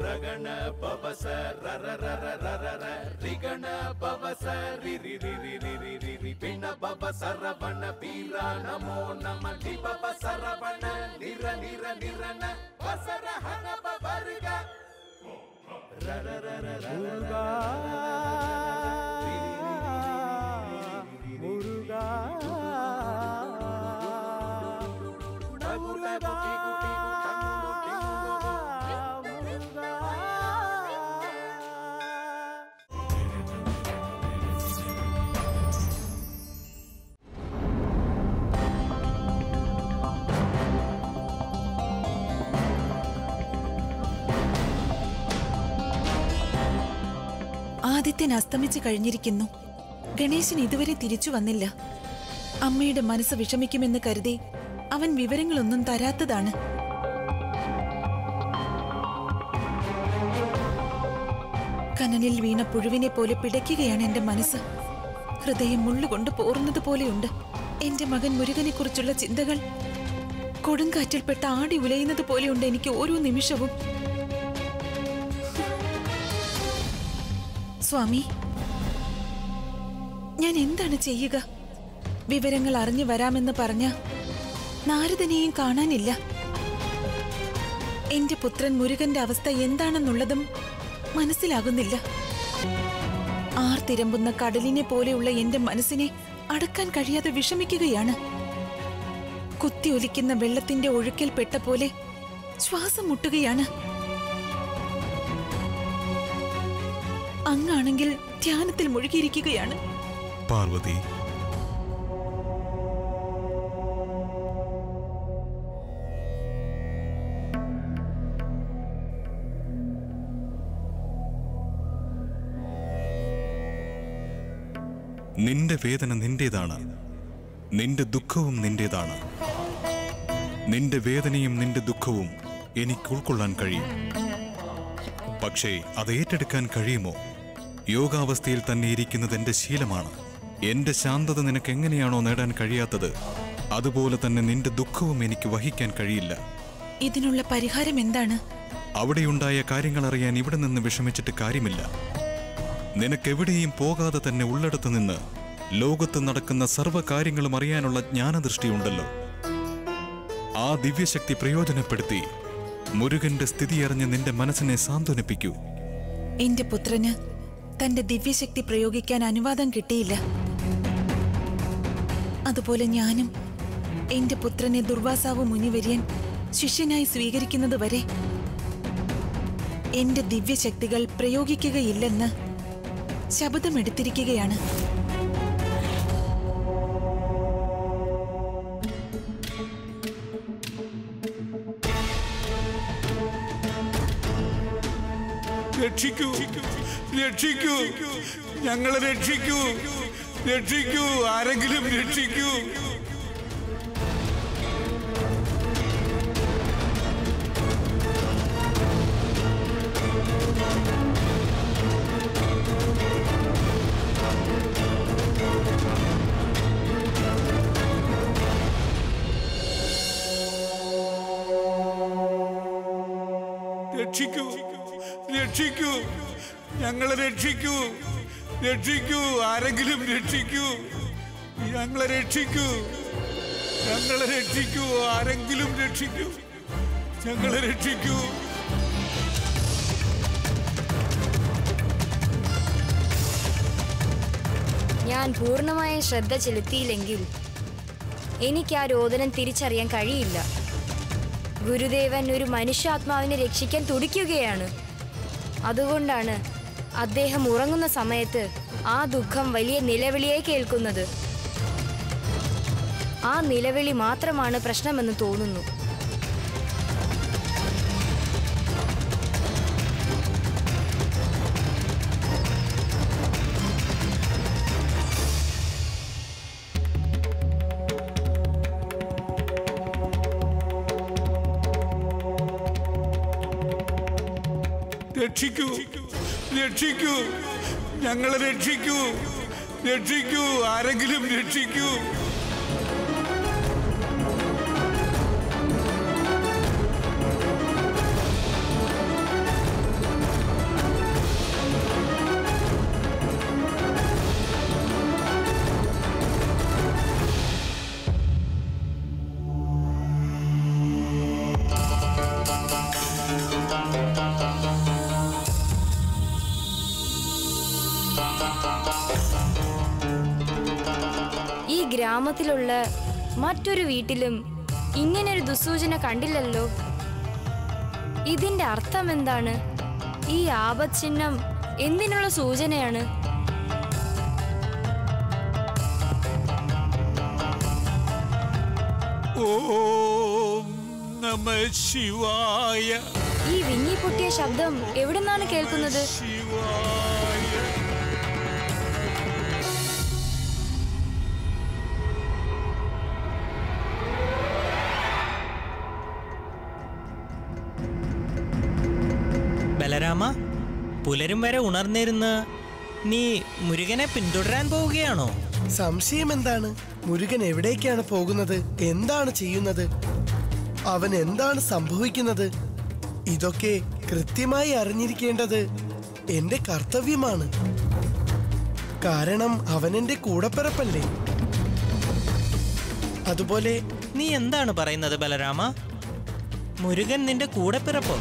ರಗಣ ಪವಸ ರರ ರರ ರರ ರ ರಿಗಣ ಪವಸ ರಿ ರಿ ರಿ ರಿ ರಿ ರಿ ರಿ ರಿ ಪಿಣ ಪವ ಸರವಣ ವೀರ ನಮೋ ನಮ ಲಿ ಪವ ಸರವಣ ನಿರ ನಿರ ನಿರನ ವಸರ ಹನ ಪವರ್ಗ ರರ ರರ ರರ முருகா முருகா முருகா முருகா ആദിത്യൻ അസ്തമിച്ചു കഴിഞ്ഞിരിക്കുന്നു ഗണേശൻ ഇതുവരെ തിരിച്ചു വന്നില്ല അമ്മയുടെ മനസ്സ് വിഷമിക്കുമെന്ന് കരുതി അവൻ വിവരങ്ങളൊന്നും തരാത്തതാണ് കനലിൽ വീണ പുഴുവിനെ പോലെ പിടയ്ക്കുകയാണ് എന്റെ മനസ്സ് ഹൃദയം മുള്ളുകൊണ്ട് പോറുന്നത് പോലെയുണ്ട് എന്റെ മകൻ മുരുകനെ കുറിച്ചുള്ള ചിന്തകൾ കൊടുങ്കാറ്റിൽപ്പെട്ട ആടി ഉലയുന്നത് പോലെയുണ്ട് എനിക്ക് ഓരോ നിമിഷവും സ്വാമി ഞാൻ എന്താണ് ചെയ്യുക വിവരങ്ങൾ അറിഞ്ഞു വരാമെന്ന് പറഞ്ഞ നാരദനെയും കാണാനില്ല എന്റെ പുത്രൻ മുരുകന്റെ അവസ്ഥ എന്താണെന്നുള്ളതും മനസ്സിലാകുന്നില്ല ആർത്തിരമ്പുന്ന കടലിനെ പോലെയുള്ള എന്റെ മനസ്സിനെ അടക്കാൻ കഴിയാതെ വിഷമിക്കുകയാണ് കുത്തിയൊലിക്കുന്ന വെള്ളത്തിന്റെ ഒഴുക്കിൽ പെട്ട പോലെ ശ്വാസം മുട്ടുകയാണ് അങ്ങാണെങ്കിൽ ധ്യാനത്തിൽ മുഴുകിയിരിക്കുകയാണ് പാർവതി നിന്റെ വേദന നിന്റേതാണ് നിന്റെ ദുഃഖവും നിന്റേതാണ് നിന്റെ വേദനയും നിന്റെ ദുഃഖവും എനിക്ക് ഉൾക്കൊള്ളാൻ കഴിയും പക്ഷേ അത് ഏറ്റെടുക്കാൻ കഴിയുമോ യോഗാവസ്ഥയിൽ തന്നെ ഇരിക്കുന്നത് എന്റെ ശീലമാണ് എന്റെ ശാന്തത നിനക്ക് എങ്ങനെയാണോ നേടാൻ കഴിയാത്തത് അതുപോലെ തന്നെ നിന്റെ ദുഃഖവും എനിക്ക് വഹിക്കാൻ കഴിയില്ല ഇതിനുള്ള പരിഹാരം എന്താണ് അവിടെയുണ്ടായ കാര്യങ്ങൾ അറിയാൻ ഇവിടെ നിന്ന് വിഷമിച്ചിട്ട് കാര്യമില്ല നിനക്കെവിടെയും പോകാതെ തന്നെ ഉള്ളിടത്ത് നിന്ന് ലോകത്ത് നടക്കുന്ന സർവ്വ കാര്യങ്ങളും അറിയാനുള്ള ജ്ഞാനദൃഷ്ടിയുണ്ടല്ലോ ആ ദിവ്യശക്തി പ്രയോജനപ്പെടുത്തി മുരുകന്റെ സ്ഥിതി അറിഞ്ഞ് നിന്റെ മനസ്സിനെ സാന്ത്വനിപ്പിക്കൂ എന്റെ പുത്രന് തന്റെ ദിവ്യശക്തി പ്രയോഗിക്കാൻ അനുവാദം കിട്ടിയില്ല അതുപോലെ ഞാനും എന്റെ പുത്രനെ ദുർവാസാവ് മുനിവര്യൻ ശിഷ്യനായി സ്വീകരിക്കുന്നത് വരെ എന്റെ ദിവ്യശക്തികൾ പ്രയോഗിക്കുകയില്ലെന്ന് ശപഥമെടുത്തിരിക്കുകയാണ് രക്ഷിക്കൂ രക്ഷിക്കൂ ഞങ്ങളെ രക്ഷിക്കൂ രക്ഷിക്കൂ ആരെങ്കിലും രക്ഷിക്കൂ രക്ഷിക്കൂ രക്ഷിക്കൂ ഞങ്ങളെ രക്ഷിക്കൂ രക്ഷിക്കൂ ആരെങ്കിലും രക്ഷിക്കൂ ഞങ്ങളെ രക്ഷിക്കൂ ഞങ്ങളെ രക്ഷിക്കൂ ആരെങ്കിലും രക്ഷിക്കൂ ഞങ്ങളെ രക്ഷിക്കൂ ഞാൻ പൂർണ്ണമായും ശ്രദ്ധ ചെലുത്തിയില്ലെങ്കിൽ എനിക്ക് ആ രോദനം തിരിച്ചറിയാൻ കഴിയില്ല ഗുരുദേവൻ ഒരു മനുഷ്യാത്മാവിനെ രക്ഷിക്കാൻ തുടിക്കുകയാണ് അതുകൊണ്ടാണ് അദ്ദേഹം ഉറങ്ങുന്ന സമയത്ത് ആ ദുഃഖം വലിയ നിലവിളിയായി കേൾക്കുന്നത് ആ നിലവിളി മാത്രമാണ് പ്രശ്നമെന്ന് തോന്നുന്നു രക്ഷിക്കൂ രക്ഷിക്കൂ ഞങ്ങളെ രക്ഷിക്കൂ രക്ഷിക്കൂ ആരെങ്കിലും രക്ഷിക്കൂ ഗ്രാമത്തിലുള്ള മറ്റൊരു വീട്ടിലും ഇങ്ങനൊരു ദുസൂചന കണ്ടില്ലല്ലോ ഇതിന്റെ അർത്ഥം എന്താണ് ഈ ആപത് ചിഹ്നം എന്തിനുള്ള സൂചനയാണ് ഓം നമ ശിവായ ഈ വിങ്ങിപ്പൊട്ടിയ ശബ്ദം എവിടുന്നാണ് കേൾക്കുന്നത് ശിവായ ബലരാമ പുലരും വരെ ഉണർന്നിരുന്ന് നീ മുരുകനെ പിന്തുടരാൻ പോവുകയാണോ സംശയം എന്താണ് മുരുകൻ എവിടേക്കാണ് പോകുന്നത് എന്താണ് ചെയ്യുന്നത് അവൻ എന്താണ് സംഭവിക്കുന്നത് ഇതൊക്കെ കൃത്യമായി അറിഞ്ഞിരിക്കേണ്ടത് എന്റെ കർത്തവ്യമാണ് കാരണം അവൻ എന്റെ കൂടപ്പിറപ്പല്ലേ അതുപോലെ നീ എന്താണ് പറയുന്നത് ബലരാമ മുരുകൻ നിന്റെ കൂടെ പിറപ്പോ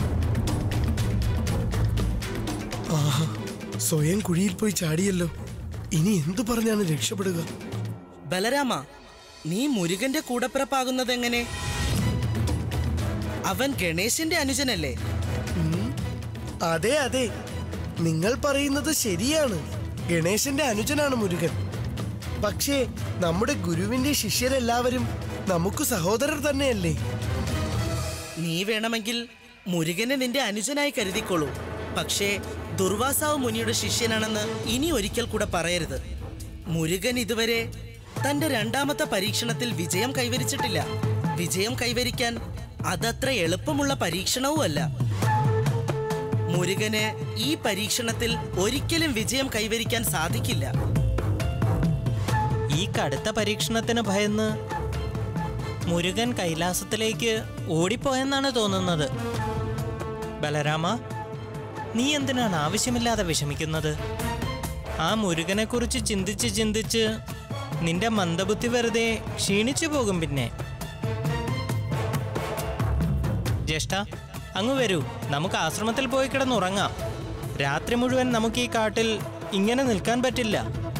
ആഹാ സ്വയം കുഴിയിൽ പോയി ചാടിയല്ലോ ഇനി എന്തു പറഞ്ഞാണ് രക്ഷപ്പെടുക ബലരാമ നീ മുരുകന്റെ കൂടപ്പിറപ്പാകുന്നത് എങ്ങനെ അവൻ ഗണേശന്റെ അനുജനല്ലേ അതെ അതെ നിങ്ങൾ പറയുന്നത് ശരിയാണ് ഗണേശന്റെ അനുജനാണ് മുരുകൻ പക്ഷേ നമ്മുടെ ഗുരുവിന്റെ ശിഷ്യരെല്ലാവരും നമുക്ക് സഹോദരർ തന്നെയല്ലേ നീ വേണമെങ്കിൽ മുരുകനെ നിന്റെ അനുജനായി കരുതിക്കോളൂ പക്ഷേ ദുർവാസാവ് മുനിയുടെ ശിഷ്യനാണെന്ന് ഇനി ഒരിക്കൽ കൂടെ പറയരുത് മുരുകൻ ഇതുവരെ തന്റെ രണ്ടാമത്തെ പരീക്ഷണത്തിൽ വിജയം കൈവരിച്ചിട്ടില്ല വിജയം കൈവരിക്കാൻ അതത്ര എളുപ്പമുള്ള പരീക്ഷണവുമല്ല മുരുകന് ഈ പരീക്ഷണത്തിൽ ഒരിക്കലും വിജയം കൈവരിക്കാൻ സാധിക്കില്ല ഈ കടുത്ത പരീക്ഷണത്തിന് ഭയന്ന് മുരുകൻ കൈലാസത്തിലേക്ക് ഓടിപ്പോയെന്നാണ് തോന്നുന്നത് ബലരാമ നീ എന്തിനാണ് ആവശ്യമില്ലാതെ വിഷമിക്കുന്നത് ആ മുരുകനെക്കുറിച്ച് ചിന്തിച്ച് ചിന്തിച്ച് നിന്റെ മന്ദബുദ്ധി വെറുതെ ക്ഷീണിച്ചു പോകും പിന്നെ ജ്യേഷ്ഠ അങ്ങ് വരൂ നമുക്ക് ആശ്രമത്തിൽ പോയി കിടന്നുറങ്ങാം രാത്രി മുഴുവൻ നമുക്ക് ഈ കാട്ടിൽ ഇങ്ങനെ നിൽക്കാൻ പറ്റില്ല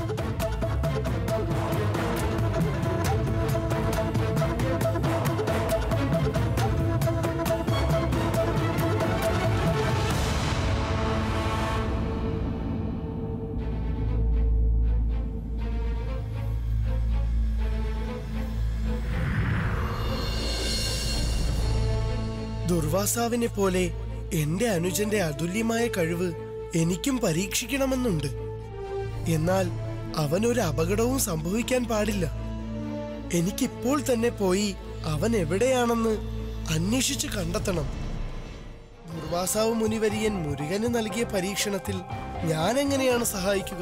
ദുർവാസാവിനെ പോലെ എന്റെ അനുജന്റെ അതുല്യമായ കഴിവ് എനിക്കും പരീക്ഷിക്കണമെന്നുണ്ട് എന്നാൽ അവനൊരു അപകടവും സംഭവിക്കാൻ പാടില്ല എനിക്കിപ്പോൾ തന്നെ പോയി അവൻ എവിടെയാണെന്ന് അന്വേഷിച്ച് കണ്ടെത്തണം ദുർവാസാവ് മുനിവരിയൻ മുരുകന് നൽകിയ പരീക്ഷണത്തിൽ ഞാൻ എങ്ങനെയാണ് സഹായിക്കുക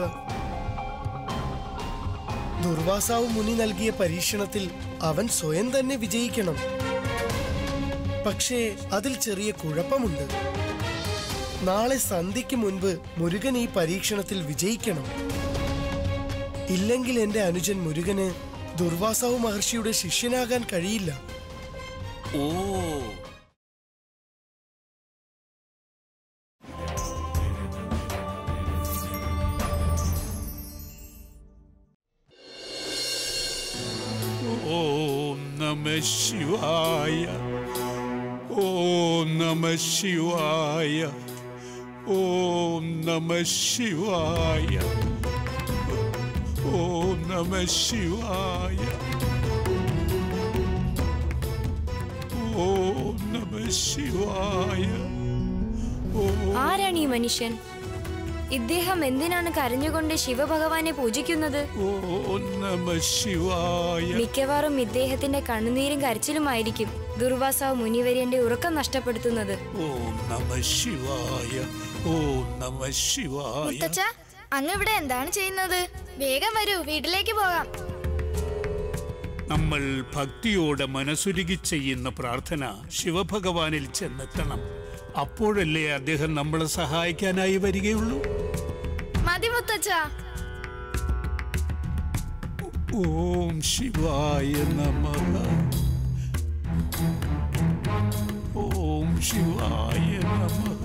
ദുർവാസാവ് മുനി നൽകിയ പരീക്ഷണത്തിൽ അവൻ സ്വയം തന്നെ വിജയിക്കണം പക്ഷേ അതിൽ ചെറിയ കുഴപ്പമുണ്ട് നാളെ സന്ധ്യയ്ക്ക് മുൻപ് മുരുകൻ ഈ പരീക്ഷണത്തിൽ വിജയിക്കണം ഇല്ലെങ്കിൽ എന്റെ അനുജൻ മുരുകന് ദുർവാസാവ് മഹർഷിയുടെ ശിഷ്യനാകാൻ കഴിയില്ല ഓ ഓം നമ ശിവായ ഓം നമ ശിവായ ഓം നമ ശിവായ ഓം നമ ശിവായ ഓം നമ ശിവായ ഓം ആരാണ് ഈ മനുഷ്യൻ ഇദ്ദേഹം എന്തിനാണ് കരഞ്ഞുകൊണ്ട് ശിവഭഗവാനെ പൂജിക്കുന്നത് ഓം നമ ശിവായ മിക്കവാറും ഇദ്ദേഹത്തിന്റെ കണ്ണുനീരും കരച്ചിലുമായിരിക്കും ദുർവാസാവ് മുനിവര്യന്റെ ഉറക്കം നഷ്ടപ്പെടുത്തുന്നത് ഓം നമ ശിവായ ഓം നമ ശിവായ മുത്തച്ഛ അങ്ങ് ഇവിടെ എന്താണ് ചെയ്യുന്നത് വേഗം വരൂ വീട്ടിലേക്ക് പോകാം നമ്മൾ ഭക്തിയോടെ മനസ്സുരുകി ചെയ്യുന്ന പ്രാർത്ഥന ശിവഭഗവാനിൽ ചെന്നെത്തണം അപ്പോഴല്ലേ അദ്ദേഹം നമ്മളെ സഹായിക്കാനായി വരികയുള്ളൂ മതി മുത്തച്ഛ ഓം ശിവായ നമ ഓം ശിവായ നമ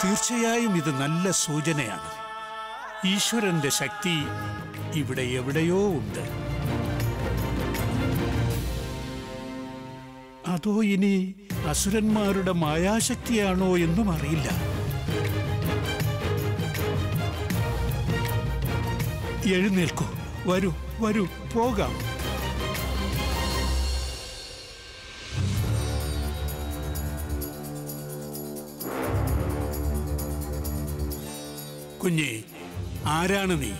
തീർച്ചയായും ഇത് നല്ല സൂചനയാണ് ഈശ്വരന്റെ ശക്തി ഇവിടെ എവിടെയോ ഉണ്ട് അതോ ഇനി അസുരന്മാരുടെ മായാശക്തിയാണോ എന്നും അറിയില്ല എഴുന്നേൽക്കൂ വരൂ വരൂ പോകാം കുഞ്ഞേ ആരാണ് നീ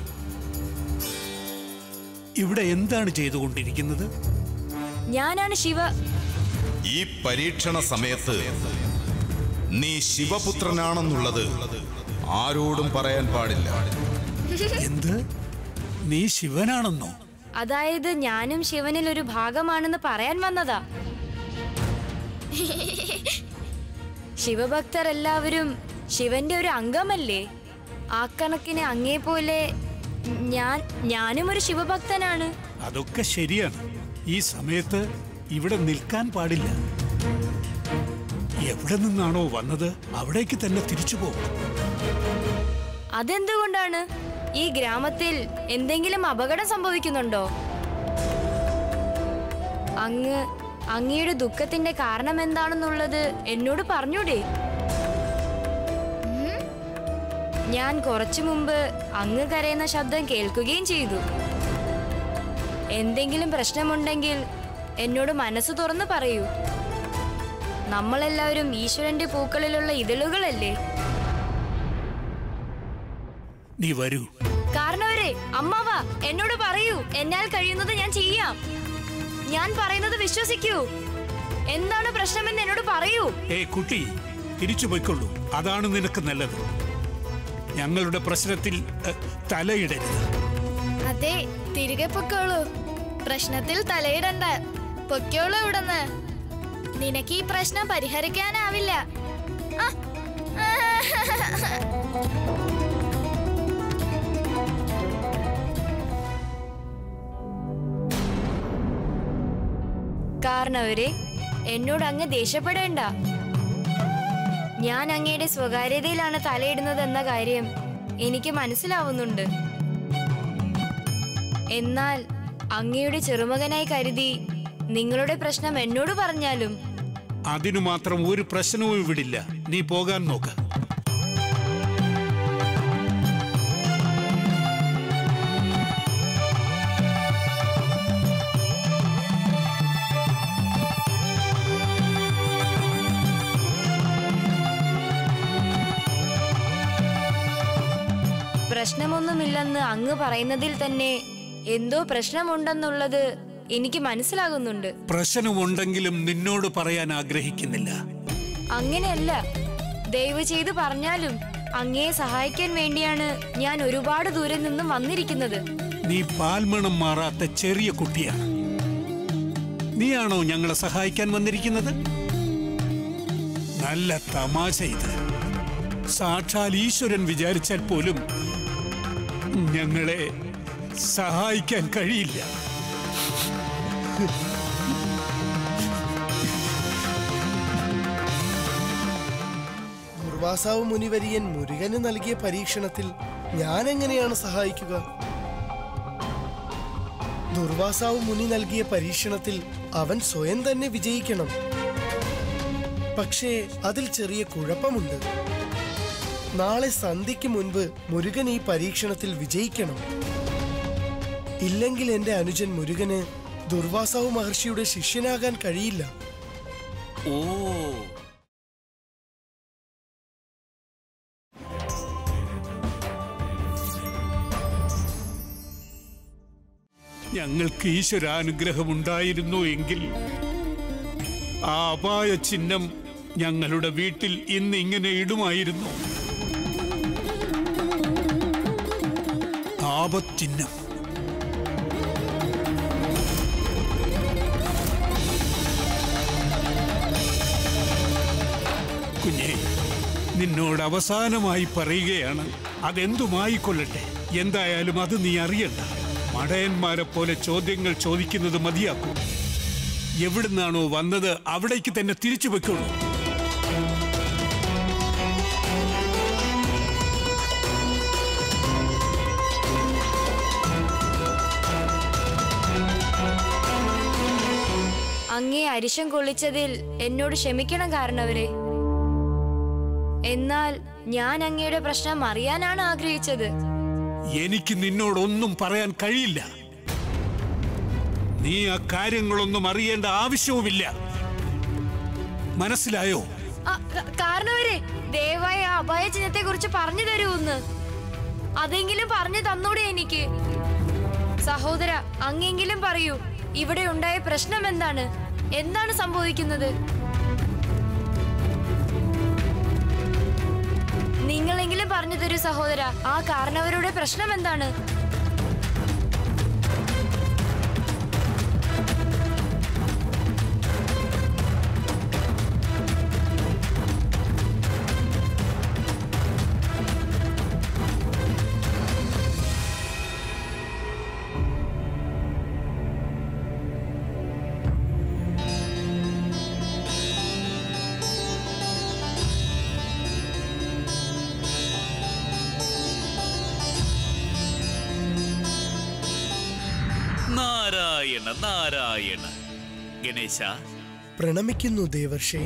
ഇവിടെ എന്താണ് ചെയ്തുകൊണ്ടിരിക്കുന്നത് ഞാനാണ് ശിവ ഈ പരീക്ഷണ സമയത്ത് നീ ശിവപുത്രനാണെന്നുള്ളത് ആരോടും പറയാൻ പാടില്ല എന്ത് നീ ശിവനാണെന്നോ അതായത് ഞാനും ശിവനിൽ ഒരു ഭാഗമാണെന്ന് പറയാൻ വന്നതാ ശിവഭക്തർ എല്ലാവരും ശിവന്റെ ഒരു അംഗമല്ലേ ആ കണക്കിന് അങ്ങേ പോലെ ഞാൻ ഞാനും ഒരു ശിവഭക്തനാണ് അതൊക്കെ ശരിയാണ് ഈ സമയത്ത് ഇവിടെ നിൽക്കാൻ പാടില്ല എവിടെ നിന്നാണോ വന്നത് അവിടേക്ക് തന്നെ തിരിച്ചു പോകും അതെന്തുകൊണ്ടാണ് ഈ ഗ്രാമത്തിൽ എന്തെങ്കിലും അപകടം സംഭവിക്കുന്നുണ്ടോ അങ്ങ് അങ്ങയുടെ ദുഃഖത്തിന്റെ കാരണം എന്താണെന്നുള്ളത് എന്നോട് പറഞ്ഞൂടെ ഞാൻ കുറച്ചു മുമ്പ് അങ്ങ് കരയുന്ന ശബ്ദം കേൾക്കുകയും ചെയ്തു എന്തെങ്കിലും പ്രശ്നമുണ്ടെങ്കിൽ എന്നോട് മനസ്സ് തുറന്ന് പറയൂ നമ്മളെല്ലാവരും ഈശ്വരന്റെ പൂക്കളിലുള്ള ഇതളുകളല്ലേ നീ വരൂ കാരണവരെ അമ്മാവ എന്നോട് പറയൂ എന്നാൽ കഴിയുന്നത് ഞാൻ ചെയ്യാം ഞാൻ പറയുന്നത് വിശ്വസിക്കൂ എന്താണ് പ്രശ്നമെന്ന് എന്നോട് പറയൂ ഏ കുട്ടി തിരിച്ചു പോയിക്കൊള്ളൂ അതാണ് നിനക്ക് നല്ലത് ഞങ്ങളുടെ പ്രശ്നത്തിൽ എ, തലയിടരുത് അതെ തിരികെ പൊക്കോളൂ പ്രശ്നത്തിൽ തലയിടണ്ട പൊക്കോളൂ ഇവിടുന്ന് നിനക്ക് ഈ പ്രശ്നം പരിഹരിക്കാനാവില്ല ആ. കാരണവരെ എന്നോട് അങ്ങ് ദേഷ്യപ്പെടേണ്ട ഞാൻ അങ്ങയുടെ സ്വകാര്യതയിലാണ് തലയിടുന്നത് എന്ന കാര്യം എനിക്ക് മനസ്സിലാവുന്നുണ്ട് എന്നാൽ അങ്ങയുടെ ചെറുമകനായി കരുതി നിങ്ങളുടെ പ്രശ്നം എന്നോട് പറഞ്ഞാലും അതിനു മാത്രം ഒരു പ്രശ്നവും ഇവിടില്ല നീ പോകാൻ നോക്ക് പ്രശ്നമൊന്നുമില്ലെന്ന് അങ്ങ് പറയുന്നതിൽ തന്നെ എന്തോ പ്രശ്നമുണ്ടെന്നുള്ളത് എനിക്ക് മനസ്സിലാകുന്നുണ്ട് പ്രശ്നമുണ്ടെങ്കിലും നിന്നോട് പറയാൻ ആഗ്രഹിക്കുന്നില്ല അങ്ങനെയല്ല ദയവ് ചെയ്ത് പറഞ്ഞാലും അങ്ങയെ സഹായിക്കാൻ വേണ്ടിയാണ് ഞാൻ ഒരുപാട് ദൂരെ നിന്നും വന്നിരിക്കുന്നത് നീ പാൽമണം മാറാത്ത ചെറിയ കുട്ടിയാണ് നീയാണോ ഞങ്ങളെ സഹായിക്കാൻ വന്നിരിക്കുന്നത് നല്ല തമാശ ഇത് സാക്ഷാൽ ഈശ്വരൻ വിചാരിച്ചാൽ പോലും ഞങ്ങളെ സഹായിക്കാൻ കഴിയില്ല ദുർവാസാവ് മുനിവരിയൻ മുരുകന് നൽകിയ പരീക്ഷണത്തിൽ ഞാൻ എങ്ങനെയാണ് സഹായിക്കുക ദുർവാസാവ് മുനി നൽകിയ പരീക്ഷണത്തിൽ അവൻ സ്വയം തന്നെ വിജയിക്കണം പക്ഷേ അതിൽ ചെറിയ കുഴപ്പമുണ്ട് നാളെ സന്ധ്യയ്ക്ക് മുൻപ് മുരുകൻ ഈ പരീക്ഷണത്തിൽ വിജയിക്കണം ഇല്ലെങ്കിൽ എന്റെ അനുജൻ മുരുകന് ദുർവാസാവ് മഹർഷിയുടെ ശിഷ്യനാകാൻ കഴിയില്ല ഓ ഞങ്ങൾക്ക് ഈശ്വരാനുഗ്രഹമുണ്ടായിരുന്നു എങ്കിൽ ആ അപായ ചിഹ്നം ഞങ്ങളുടെ വീട്ടിൽ ഇന്ന് ഇങ്ങനെ ഇടുമായിരുന്നു ആപത്തിഹ്നം കുഞ്ഞെ നിന്നോട് അവസാനമായി പറയുകയാണ് അതെന്തുമായിക്കൊള്ളട്ടെ എന്തായാലും അത് നീ അറിയണ്ട മടയന്മാരെ പോലെ ചോദ്യങ്ങൾ ചോദിക്കുന്നത് മതിയാക്കൂ എവിടുന്നാണോ വന്നത് അവിടേക്ക് തന്നെ തിരിച്ചു വെക്കുള്ളൂ അങ്ങേ അരിശം കൊള്ളിച്ചതിൽ എന്നോട് ക്ഷമിക്കണം കാരണവരെ എന്നാൽ ഞാൻ അങ്ങയുടെ പ്രശ്നം അറിയാനാണ് ആഗ്രഹിച്ചത് എനിക്ക് നിന്നോടൊന്നും പറയാൻ കഴിയില്ല നീ ആ കാര്യങ്ങളൊന്നും അറിയേണ്ട ആവശ്യവുമില്ല മനസ്സിലായോ ആ, ക- കാരണവരെ ദയവായി ആ അപായ ചിഹ്നത്തെ കുറിച്ച് പറഞ്ഞു തരൂന്ന് അതെങ്കിലും പറഞ്ഞു തന്നൂടെ എനിക്ക് സഹോദര അങ്ങെങ്കിലും പറയൂ ഇവിടെ ഉണ്ടായ പ്രശ്നം എന്താണ് എന്താണ് സംഭവിക്കുന്നത് നിങ്ങളെങ്കിലും പറഞ്ഞു തരൂ സഹോദര ആ കാരണവരുടെ പ്രശ്നം എന്താണ് നാരായണ നാരായണ ഗണേശ പ്രണമിക്കുന്നു ദേവർഷേ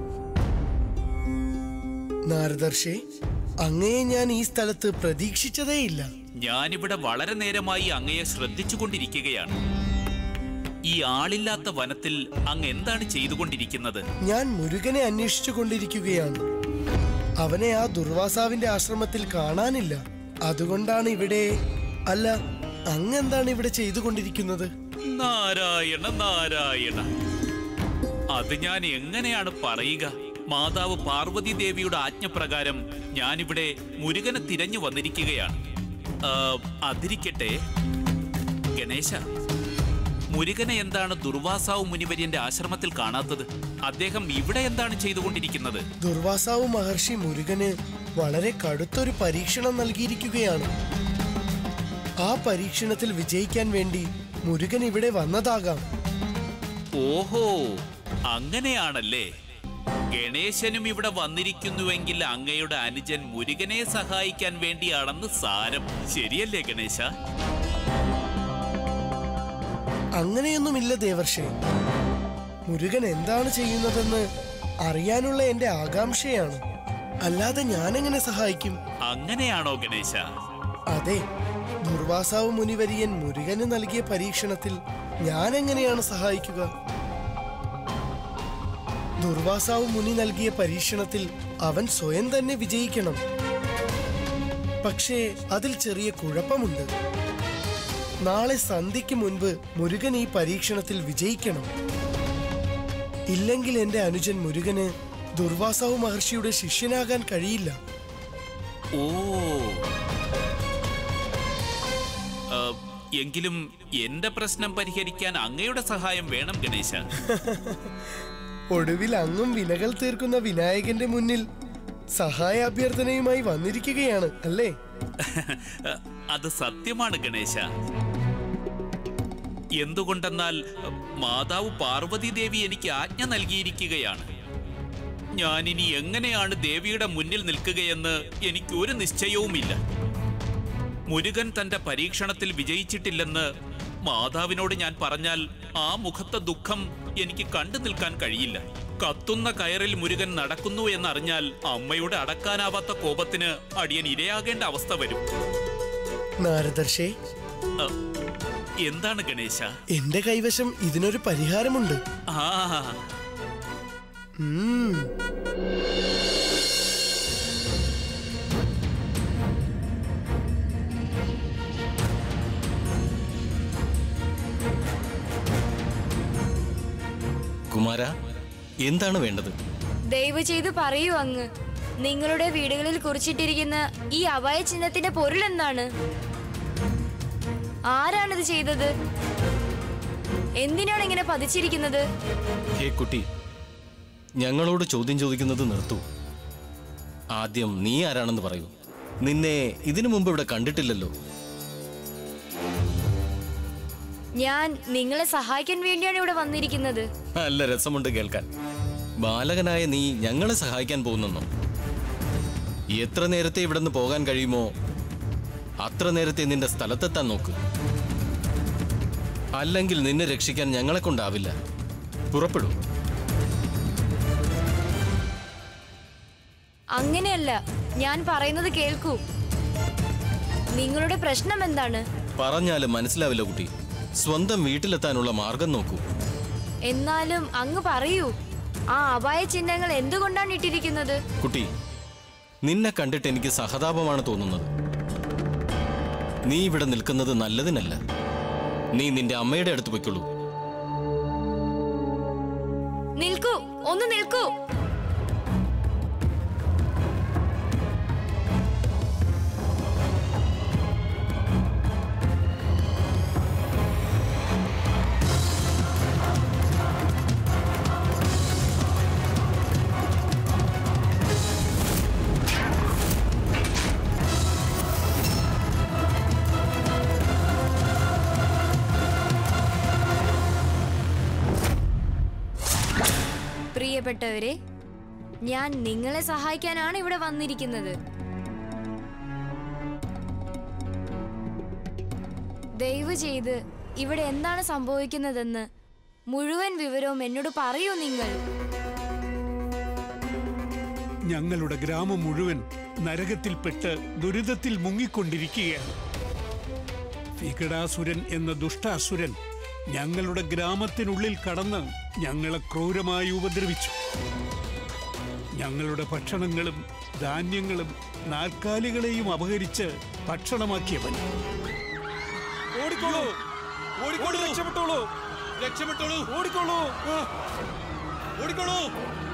നാരദർഷേ അങ്ങയെ ഞാൻ ഈ സ്ഥലത്ത് പ്രതീക്ഷിച്ചതേയില്ല ഞാനിവിടെ വളരെ നേരമായി അങ്ങയെ ശ്രദ്ധിച്ചുകൊണ്ടിരിക്കുകയാണ് ഈ ആളില്ലാത്ത വനത്തിൽ അങ്ങ് എന്താണ് ചെയ്തുകൊണ്ടിരിക്കുന്നത് ഞാൻ മുരുകനെ അന്വേഷിച്ചു കൊണ്ടിരിക്കുകയാണ് അവനെ ആ ദുർവാസാവിന്റെ ആശ്രമത്തിൽ കാണാനില്ല അതുകൊണ്ടാണ് ഇവിടെ അല്ല അങ്ങെന്താണ് ഇവിടെ ചെയ്തുകൊണ്ടിരിക്കുന്നത് നാരായണ നാരായണ അത് ഞാൻ എങ്ങനെയാണ് പറയുക മാതാവ് പാർവതി ദേവിയുടെ ആജ്ഞപ്രകാരം ഞാനിവിടെ മുരുകനെ തിരഞ്ഞു വന്നിരിക്കുകയാണ് ആ, അതിരിക്കട്ടെ ഗണേശ മുരുകനെ എന്താണ് ദുർവാസാവ് മുനിവര്യന്റെ ആശ്രമത്തിൽ കാണാത്തത് അദ്ദേഹം ഇവിടെ എന്താണ് ചെയ്തുകൊണ്ടിരിക്കുന്നത് ദുർവാസാവ് മഹർഷി മുരുകന് വളരെ കടുത്തൊരു പരീക്ഷണം നൽകിയിരിക്കുകയാണ് ആ പരീക്ഷണത്തിൽ വിജയിക്കാൻ വേണ്ടി മുരുകൻ ഇവിടെ വന്നതാകാം ഓഹോ അങ്ങനെയാണല്ലേ ഗണേശനും ഇവിടെ വന്നിരിക്കുന്നുവെങ്കിൽ അങ്ങയുടെ അനുജൻ മുരുകനെ സഹായിക്കാൻ വേണ്ടിയാണെന്ന് സാരം ശരിയല്ലേ ഗണേശ അങ്ങനെയൊന്നുമില്ല ദേവർഷേ മുരുകൻ എന്താണ് ചെയ്യുന്നതെന്ന് അറിയാനുള്ള എന്റെ ആകാംക്ഷയാണ് അല്ലാതെ ഞാനെങ്ങനെ സഹായിക്കും അങ്ങനെയാണോ ഗണേശ അതെ ദുർവാസാവ് മുനിവരിയൻ മുരുകന് നൽകിയ പരീക്ഷണത്തിൽ ഞാൻ എങ്ങനെയാണ് സഹായിക്കുക ദുർവാസാവ് മുനി നൽകിയ പരീക്ഷണത്തിൽ അവൻ സ്വയം തന്നെ വിജയിക്കണം പക്ഷേ അതിൽ ചെറിയ കുഴപ്പമുണ്ട് നാളെ സന്ധ്യയ്ക്ക് മുൻപ് മുരുകൻ ഈ പരീക്ഷണത്തിൽ വിജയിക്കണം ഇല്ലെങ്കിൽ എന്റെ അനുജൻ മുരുകന് ദുർവാസാവ് മഹർഷിയുടെ ശിഷ്യനാകാൻ കഴിയില്ല ഓ ആ, എങ്കിലും എന്റെ പ്രശ്നം പരിഹരിക്കാൻ അങ്ങയുടെ സഹായം വേണം ഗണേശ ഒടുവിൽ അങ്ങും വിനകൾ തീർക്കുന്ന വിനായകന്റെ മുന്നിൽ സഹായ അഭ്യർത്ഥനയുമായി വന്നിരിക്കുകയാണ് അല്ലേ അത് സത്യമാണ് ഗണേശ എന്തുകൊണ്ടെന്നാൽ മാതാവ് പാർവതി ദേവി എനിക്ക് ആജ്ഞ നൽകിയിരിക്കുകയാണ് ഞാനിനി എങ്ങനെയാണ് ദേവിയുടെ മുന്നിൽ നിൽക്കുകയെന്ന് എനിക്ക് ഒരു നിശ്ചയവുമില്ല മുരുകൻ തന്റെ പരീക്ഷണത്തിൽ വിജയിച്ചിട്ടില്ലെന്ന് മാതാവിനോട് ഞാൻ പറഞ്ഞാൽ ആ മുഖത്തെ ദുഃഖം എനിക്ക് കണ്ടു നിൽക്കാൻ കഴിയില്ല കത്തുന്ന കയറിൽ മുരുകൻ നടക്കുന്നു എന്നറിഞ്ഞാൽ അമ്മയുടെ അടക്കാനാവാത്ത കോപത്തിന് അടിയൻ ഇരയാകേണ്ട അവസ്ഥ വരും നാരദർശേ അ, എന്താണ് ഗണേശ എന്റെ കൈവശം ഇതിനൊരു പരിഹാരമുണ്ട് ആ ഉം. കുമാര എന്താണ് വേണ്ടത് ദയവ് ചെയ്ത് പറയൂ അങ്ങ് നിങ്ങളുടെ വീടുകളിൽ കുറിച്ചിട്ടിരിക്കുന്ന ഈ അപായ ചിഹ്നത്തിന്റെ പൊരുൾ എന്താണ് ആരാണിത് ചെയ്തത് എന്തിനാണ് ഇങ്ങനെ പതിച്ചിരിക്കുന്നത് ഹേ കുട്ടി ഞങ്ങളോട് ചോദ്യം ചോദിക്കുന്നത് നിർത്തൂ ആദ്യം നീ ആരാണെന്ന് പറയൂ നിന്നെ ഇതിനു മുമ്പ് ഇവിടെ കണ്ടിട്ടില്ലല്ലോ ഞാൻ നിങ്ങളെ സഹായിക്കാൻ വേണ്ടിയാണ് ഇവിടെ വന്നിരിക്കുന്നത് നല്ല രസമുണ്ട് കേൾക്കാൻ ബാലകനായ നീ ഞങ്ങളെ സഹായിക്കാൻ പോകുന്നെന്നോ എത്ര നേരത്തെ ഇവിടെ നിന്ന് പോകാൻ കഴിയുമോ അത്ര നേരത്തെ നിന്റെ സ്ഥലത്തെത്താൻ നോക്ക് അല്ലെങ്കിൽ നിന്നെ രക്ഷിക്കാൻ ഞങ്ങളെ കൊണ്ടാവില്ല പുറപ്പെടൂ അങ്ങനെയല്ല ഞാൻ പറയുന്നത് കേൾക്കൂ നിങ്ങളുടെ പ്രശ്നം എന്താണ് പറഞ്ഞാലും മനസ്സിലാവില്ല കുട്ടി സ്വന്തം വീട്ടിലെത്താനുള്ള മാർഗം നോക്കൂ എന്നാലും അങ്ങ് പറയൂ ആ അപായ ചിഹ്നങ്ങൾ എന്തുകൊണ്ടാണ് ഇട്ടിരിക്കുന്നത് കുട്ടി നിന്നെ കണ്ടിട്ട് എനിക്ക് സഹതാപമാണ് തോന്നുന്നത് നീ ഇവിടെ നിൽക്കുന്നത് നല്ലതിനല്ല നീ നിന്റെ അമ്മയുടെ അടുത്ത് പൊയ്ക്കൊള്ളൂ നിൽക്കൂ ഒന്ന് നിൽക്കൂ പ്രിയപ്പെട്ടവരെ ഞാൻ നിങ്ങളെ സഹായിക്കാനാണ് ഇവിടെ വന്നിരിക്കുന്നത് ദയവ് ചെയ്ത് ഇവിടെ എന്താണ് സംഭവിക്കുന്നതെന്ന് മുഴുവൻ വിവരവും എന്നോട് പറയൂ നിങ്ങൾ ഞങ്ങളുടെ ഗ്രാമം മുഴുവൻ നരകത്തിൽപ്പെട്ട് ദുരിതത്തിൽ മുങ്ങിക്കൊണ്ടിരിക്കുകയാണ് വികടാസുരൻ എന്ന ദുഷ്ടാസുരൻ ഞങ്ങളുടെ ഗ്രാമത്തിനുള്ളിൽ കടന്ന് ഞങ്ങളെ ക്രൂരമായി ഉപദ്രവിച്ചു ഞങ്ങളുടെ ഭക്ഷണങ്ങളും ധാന്യങ്ങളും നാൽക്കാലികളെയും അപഹരിച്ച് ഭക്ഷണമാക്കിയവൻ ഓടിക്കോളൂ ഓടിക്കോളൂ രക്ഷപ്പെട്ടോളൂ രക്ഷപ്പെട്ടോളൂ ഓടിക്കോളൂ ഓടിക്കോളൂ